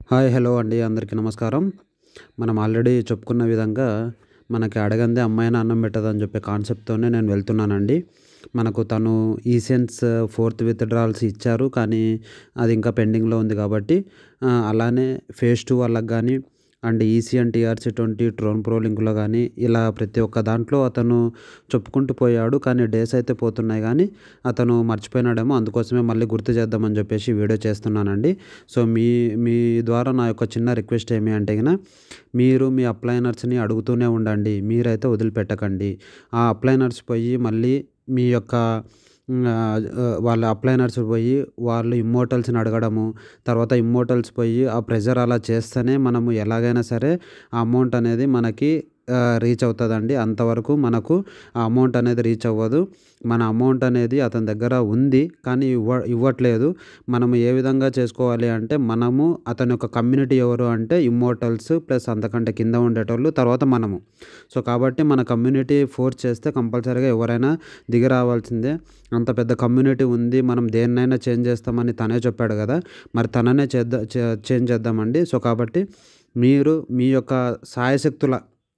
hi hello అండి అందరికీ నమస్కారం మనం ఆల్రెడీ చెప్పుకున్న విధంగా మనకి అడగందే అమ్మాయిని అన్నం పెట్టదని చెప్పే కాన్సెప్ట్తోనే నేను వెళ్తున్నానండి మనకు తను ఈసెన్స్ ఫోర్త్ విత్డ్రాల్స్ ఇచ్చారు కానీ అది ఇంకా పెండింగ్లో ఉంది కాబట్టి ఆ, అలానే ఫేజ్ టూ వాళ్ళకి కానీ and EC and TRC twenty Tron pro లింక్లో కానీ ఇలా ప్రతి ఒక్క దాంట్లో అతను చెప్పుకుంటూ పోయాడు కానీ డేస్ అయితే పోతున్నాయి కానీ అతను మర్చిపోయినాడేమో అందుకోసమే మళ్ళీ గుర్తు చేద్దామని చెప్పేసి వీడియో చేస్తున్నానండి సో మీ మీ ద్వారా నా యొక్క చిన్న రిక్వెస్ట్ ఏమి అంటే గిన మీరు మీ అప్లైనర్స్ని అడుగుతూనే ఉండండి మీరైతే వదిలిపెట్టకండి ఆ అప్లైనర్స్ పోయి మళ్ళీ మీ యొక్క మ్, ఆ, ఆ, వాళ్ళ అప్లైనర్స్ పోయి వాళ్ళు ఇమ్మోటల్స్ని అడగడము తర్వాత ఇమ్మోటల్స్ పోయి ఆ ప్రెజర్ అలా చేస్తేనే మనము ఎలాగైనా సరే ఆ అమౌంట్ అనేది మనకి రీచ్ అవుతుందండి అంతవరకు మనకు ఆ అమౌంట్ అనేది రీచ్ అవ్వదు మన అమౌంట్ అనేది అతని దగ్గర ఉంది కానీ ఇవ్వ ఇవ్వట్లేదు మనము ఏ విధంగా చేసుకోవాలి అంటే మనము అతని యొక్క కమ్యూనిటీ ఎవరు అంటే ఇమ్మోటల్స్ ప్లస్ అంతకంటే కింద ఉండేటోళ్ళు తర్వాత మనము సో కాబట్టి మన కమ్యూనిటీ ఫోర్స్ చేస్తే కంపల్సరీగా ఎవరైనా దిగి రావాల్సిందే అంత పెద్ద కమ్యూనిటీ ఉంది మనం దేన్నైనా చేంజ్ చేస్తామని తనే చెప్పాడు కదా మరి తననే చేద్దా చే- చేంజ్ చేద్దామండి సో కాబట్టి మీరు మీ యొక్క సాయశక్తుల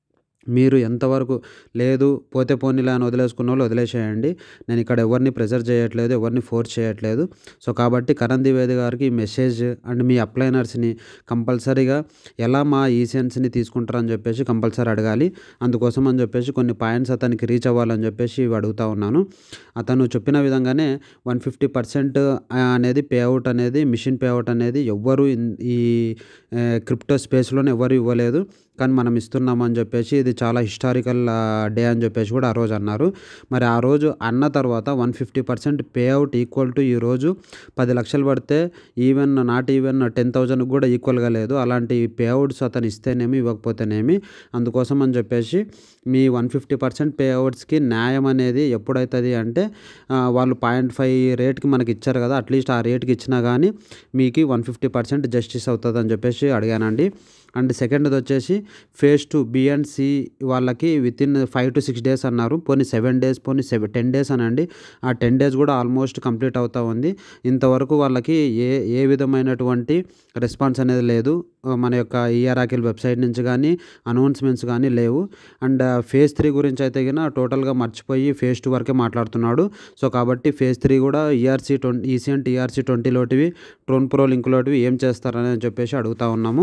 మీరు ఎంతవరకు లేదు పోతే పోనీలే అని వదిలేసుకున్న వాళ్ళు వదిలేసేయండి నేను ఇక్కడ ఎవరిని ప్రెజర్ చేయట్లేదు ఎవరిని ఫోర్స్ చేయట్లేదు సో కాబట్టి కరణ్ ద్వివేది గారికి ఈ మెసేజ్ అండ్ మీ అప్లైనర్స్ని కంపల్సరీగా ఎలా మా ఈసెన్స్ని తీసుకుంటారని చెప్పేసి కంపల్సరీ అడగాలి అందుకోసం అని చెప్పేసి కొన్ని పాయింట్స్ అతనికి రీచ్ అవ్వాలని చెప్పేసి ఇవి అడుగుతా ఉన్నాను అతను చెప్పిన విధంగానే వన్ ఫిఫ్టీ పర్సెంట్ అనేది పేఅవుట్ అనేది మిషన్ పేఅవుట్ అనేది ఎవ్వరు ఇన్- ఈ క్రిప్టో స్పేస్లోనే ఎవరు ఇవ్వలేదు కానీ మనం ఇస్తున్నామని చెప్పేసి ఇది చాలా హిస్టారికల్ డే అని చెప్పేసి కూడా ఆ రోజు అన్నారు మరి ఆ రోజు అన్న తర్వాత one fifty percent payout equal to ఈ రోజు పది లక్షలు పడితే even not even ten thousand కూడా ఈక్వల్గా లేదు అలాంటి పేఅవుట్స్ అతను ఇస్తేనేమి ఇవ్వకపోతేనేమి అందుకోసం అని చెప్పేసి మీ వన్ ఫిఫ్టీ పర్సెంట్ పేఅవుట్స్కి న్యాయం అనేది ఎప్పుడవుతుంది అంటే ఆ, వాళ్ళు పాయింట్ ఫైవ్ రేట్కి మనకి ఇచ్చారు కదా అట్లీస్ట్ ఆ రేట్కి ఇచ్చినా కానీ మీకు వన్ ఫిఫ్టీ పర్సెంట్ జస్టిస్ అవుతుంది అని చెప్పేసి అడిగానండి అండ్ సెకండ్ది వచ్చేసి phase two B and C వాళ్ళకి within five to six days అన్నారు పోనీ సెవెన్ డేస్ పోనీ సెవెన్ టెన్ డేస్ అనండి ఆ టెన్ డేస్ కూడా ఆల్మోస్ట్ కంప్లీట్ అవుతా ఉంది ఇంతవరకు వాళ్ళకి ఏ ఏ విధమైనటువంటి రెస్పాన్స్ అనేది లేదు ఆ, మన యొక్క ఈఆర్ఆకిల్ వెబ్సైట్ నుంచి కానీ అనౌన్స్మెంట్స్ కానీ లేవు అండ్ ఫేజ్ త్రీ గురించి అయితే గిన టోటల్గా మర్చిపోయి ఫేజ్ టూ వరకే మాట్లాడుతున్నాడు సో కాబట్టి ఫేజ్ త్రీ కూడా ERC twenty EC and TRC ట్వంటీలోటివి ట్రోన్ ప్రో లింక్లోటివి ఏం చేస్తారని చెప్పేసి అడుగుతా ఉన్నాము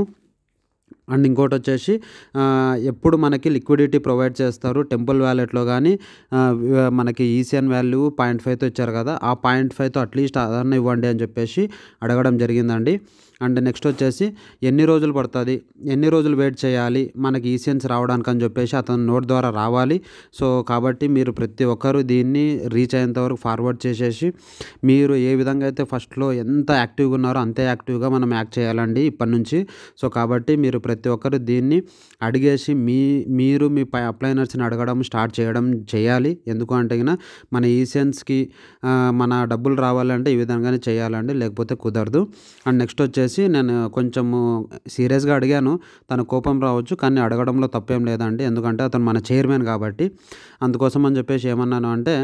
అండ్ ఇంకోటి వచ్చేసి ఆ, ఎప్పుడు మనకి లిక్విడిటీ ప్రొవైడ్ చేస్తారు టెంపుల్ వ్యాలెట్లో కానీ ఆ, వ- మనకి ఈసీఎన్ వాల్యూ పాయింట్ ఫైవ్తో ఇచ్చారు కదా ఆ పాయింట్ ఫైవ్తో అట్లీస్ట్ అదన్న ఇవ్వండి అని చెప్పేసి అడగడం జరిగిందండి అండ్ నెక్స్ట్ వచ్చేసి ఎన్ని రోజులు పడుతుంది ఎన్ని రోజులు వెయిట్ చేయాలి మనకి ఈసీఎన్స్ రావడానికి అని చెప్పేసి అతని నోట్ ద్వారా రావాలి సో కాబట్టి మీరు ప్రతి ఒక్కరు దీన్ని రీచ్ అయ్యేంత వరకు ఫార్వర్డ్ చేసేసి మీరు ఏ విధంగా అయితే ఫస్ట్లో ఎంత యాక్టివ్గా ఉన్నారో అంతే యాక్టివ్గా మనం యాక్ట్ చేయాలండి ఇప్పటి నుంచి సో కాబట్టి మీరు ప్రతి ఒక్కరు దీన్ని అడిగేసి మీ మీరు మీ పై అప్లైనర్స్ని అడగడం స్టార్ట్ చేయడం చేయాలి ఎందుకు అంటే గిన మన ఈసెన్స్కి మన డబ్బులు రావాలంటే ఈ విధంగానే చేయాలండి లేకపోతే కుదరదు అండ్ నెక్స్ట్ వచ్చేసి నేను కొంచెము సీరియస్గా అడిగాను తన కోపం రావచ్చు కానీ అడగడంలో తప్పేం లేదండి ఎందుకంటే అతను మన చైర్మన్ కాబట్టి అందుకోసం అని చెప్పేసి ఏమన్నాను అంటే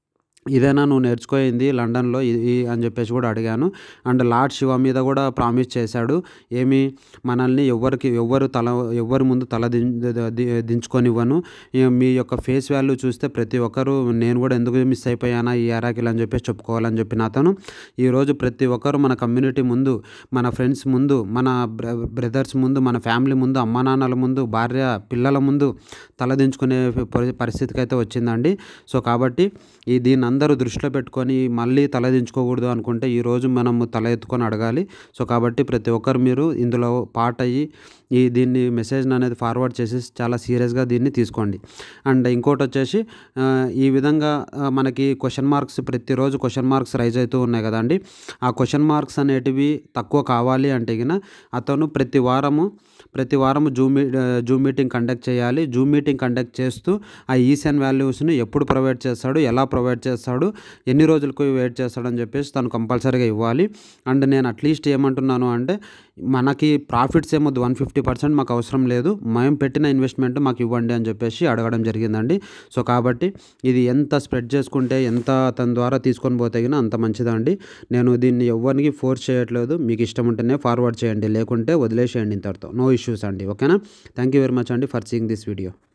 ఇదేనా నువ్వు నేర్చుకోయింది లండన్లో ఇది అని చెప్పేసి కూడా అడిగాను అండ్ లార్డ్ శివ మీద కూడా ప్రామిస్ చేశాడు ఏమి మనల్ని ఎవరికి ఎవ్వరు తల ఎవ్వరి ముందు తల దిం ది- దించుకొనివ్వను ఈ మీ యొక్క ఫేస్ వాల్యూ చూస్తే ప్రతి ఒక్కరు నేను కూడా ఎందుకు మిస్ అయిపోయానా ఈ అరాకిల్ అని చెప్పేసి చెప్పుకోవాలని చెప్పిన అతను ఈరోజు ప్రతి ఒక్కరు మన కమ్యూనిటీ ముందు మన ఫ్రెండ్స్ ముందు మన బ్ర బ్రదర్స్ ముందు మన ఫ్యామిలీ ముందు అమ్మా నాన్నల ముందు భార్య పిల్లల ముందు తలదించుకునే పరి- పరిస్థితికి అయితే వచ్చిందండి సో కాబట్టి ఈ దీన్ని అందరూ దృష్టిలో పెట్టుకొని మళ్ళీ తలదించుకోకూడదు అనుకుంటే ఈరోజు మనము తల ఎత్తుకొని అడగాలి సో కాబట్టి ప్రతి ఒక్కరు మీరు ఇందులో పార్ట్ అయ్యి ఈ దీన్ని మెసేజ్ అనేది ఫార్వర్డ్ చేసి చాలా సీరియస్గా దీన్ని తీసుకోండి అండ్ ఇంకోటి వచ్చేసి ఆ, ఈ విధంగా ఆ, మనకి క్వశ్చన్ మార్క్స్ ప్రతిరోజు క్వశ్చన్ మార్క్స్ రైజ్ అవుతూ ఉన్నాయి కదండి ఆ క్వశ్చన్ మార్క్స్ అనేటివి తక్కువ కావాలి అంటే గిన అతను ప్రతి వారము ప్రతి వారము జూమ్ మీ జూమ్ మీటింగ్ కండక్ట్ చేయాలి జూమ్ మీటింగ్ కండక్ట్ చేస్తూ ఆ ఈసెన్ వాల్యూస్ని ఎప్పుడు ప్రొవైడ్ చేస్తాడు ఎలా ప్రొవైడ్ చేస్తాడు చేస్తాడు ఎన్ని రోజులకు వెయిట్ చేస్తాడని చెప్పేసి తను కంపల్సరీగా ఇవ్వాలి అండ్ నేను అట్లీస్ట్ ఏమంటున్నాను అంటే మనకి ప్రాఫిట్స్ ఏమొద్దు వన్ ఫిఫ్టీ పర్సెంట్ మాకు అవసరం లేదు మేము పెట్టిన ఇన్వెస్ట్మెంట్ మాకు ఇవ్వండి అని చెప్పేసి అడగడం జరిగిందండి సో కాబట్టి ఇది ఎంత స్ప్రెడ్ చేసుకుంటే ఎంత తన ద్వారా తీసుకొని పోతే గిన అంత మంచిదండి నేను దీన్ని ఎవరికి ఫోర్స్ చేయట్లేదు మీకు ఇష్టం ఉంటేనే ఫార్వర్డ్ చేయండి లేకుంటే వదిలేసేయండి ఇంతటితో నో ఇష్యూస్ అండి ఓకేనా థ్యాంక్ యూ వెరీ మచ్ అండి ఫర్ సీయింగ్ దిస్ వీడియో